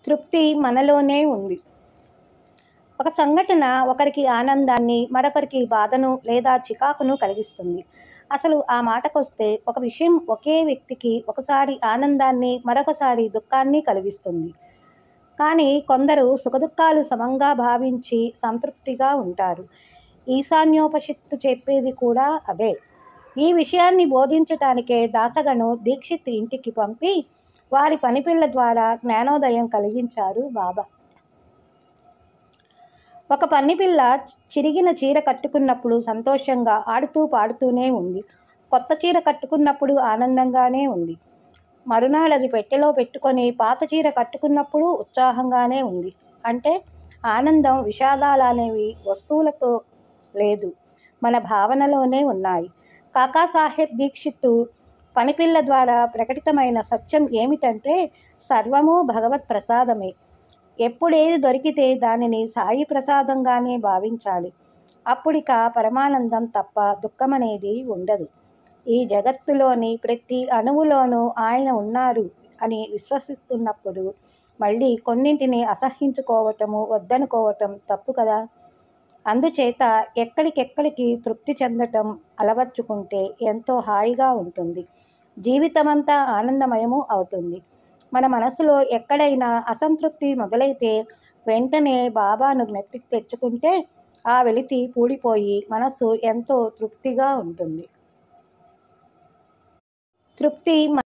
తృప్తి మనలోనే ఉంది ఒక సంఘటన ఒకరికి ఆనందాన్ని మరొకరికి బాధను లేదా చికాకును కలిగిస్తుంది అసలు ఆ మాటకొస్తే ఒక విషయం ఒకే వ్యక్తికి ఒకసారి ఆనందాన్ని మరొకసారి దుఃఖాన్ని కలిగిస్తుంది కానీ కొందరు సుఖదుఖాలు సమంగా భావించి సంతృప్తిగా ఉంటారు ఈశాన్యోపనిషత్తు చెప్పేది కూడా అదే ఈ విషయాన్ని బోధించటానికే దాసగను దీక్షిత్ ఇంటికి పంపి వారి పనిపిల్ల ద్వారా జ్ఞానోదయం కలిగించారు బాబా ఒక పన్నిపిల్ల చిరిగిన చీర కట్టుకున్నప్పుడు సంతోషంగా ఆడుతూ పాడుతూనే ఉంది కొత్త చీర కట్టుకున్నప్పుడు ఆనందంగానే ఉంది మరునాడు అది పెట్టెలో పెట్టుకొని పాత చీర కట్టుకున్నప్పుడు ఉత్సాహంగానే ఉంది అంటే ఆనందం విషాదాలు అనేవి వస్తువులతో లేదు మన భావనలోనే ఉన్నాయి కాకాసాహెబ్ దీక్షిత్తు పనిపిల్ల ద్వారా ప్రకటితమైన సత్యం ఏమిటంటే సర్వము భగవత్ ప్రసాదమే ఎప్పుడేది దొరికితే దానిని సాయి ప్రసాదంగానే భావించాలి అప్పుడిక పరమానందం తప్ప దుఃఖమనేది ఉండదు ఈ జగత్తులోని ప్రతి అణువులోనూ ఆయన ఉన్నారు అని విశ్వసిస్తున్నప్పుడు మళ్ళీ కొన్నింటిని అసహించుకోవటము వద్దనుకోవటం తప్పు కదా అందుచేత ఎక్కడికెక్కడికి తృప్తి చెందటం అలవర్చుకుంటే ఎంతో హాయిగా ఉంటుంది జీవితమంతా ఆనందమయము అవుతుంది మన మనసులో ఎక్కడైనా అసంతృప్తి మొదలైతే వెంటనే బాబాను నెత్తికి తెచ్చుకుంటే ఆ వెలితి పూడిపోయి మనసు ఎంతో తృప్తిగా ఉంటుంది తృప్తి